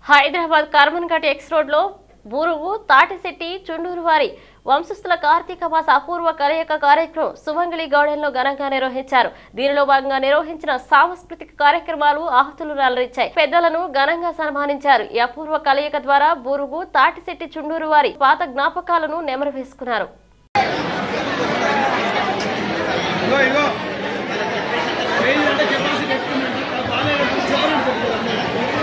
Hyderabad Karmanghat X road లో బూరుగు తాటిశెట్టి చుండూరు వారి వంశస్థుల కార్తీక మాస అపూర్వ కలయిక కార్యక్రమం సుమంగళి గార్డెన్ లో ఘనంగా నిర్వహించారు దీనిలో భాగంగా నిర్వహించిన సాంస్కృతిక కార్యక్రమాలు ఆహుతులు అలరించాయి పెద్దలను ఘనంగా సన్మానించారు ఈ అపూర్వ కలయిక ద్వారా బూరుగు తాటిశెట్టి చుండూరు వారి పాత జ్ఞాపకాలను నెమరు వేసుకున్నారు ఇగో ఇగో స్టేజ్ అంటే కెపాసిటీ ఎక్కువ ఉందండి బాగాలేదు చెప్పండి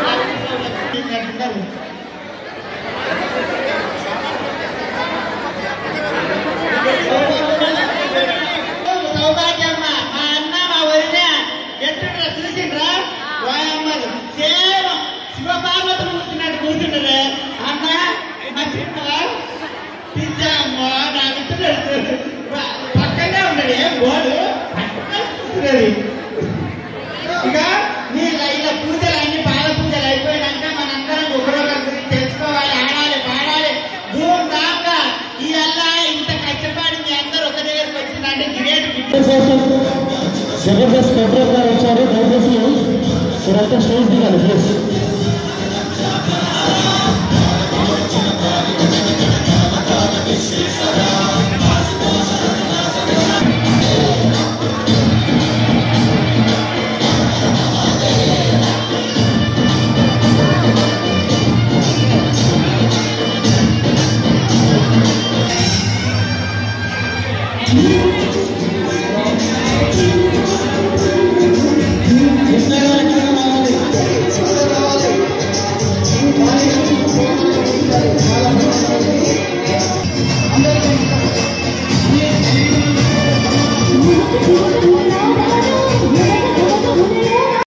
సౌభాగ్యమ్మ మా అన్న మా వదిన ఎట్టుండ్రా చూసిండ్రా వాయమ్మలు సేవ శివపార్వతులు కూర్చున్నట్టు కూర్చుంటారే అన్న మా చిన్న పిజ్జామ్మో నా మిత్రుడు పక్కనే ఉన్నాడు ఏం బోడు పక్కనే కూర్చున్నది ఇక మీ ఇలా పూజలు అన్ని పాల పూజలు అయిపోయినాక మనందరం ఒకరొకరి గురించి తెలుసుకోవాలి ఆడాలి పాడాలి ధూమ్ ధామ్గా ఈ అల్లా ఇంత కష్టపడి మీ అందరూ ఒక దగ్గరికి వచ్చిందంటే గ్రేట్ కోసం జబర్దస్త్ పెట్రోల్ గారు వచ్చారు దయచేసి మీరంతా స్టేజ్ దిగాలి ప్లీజ్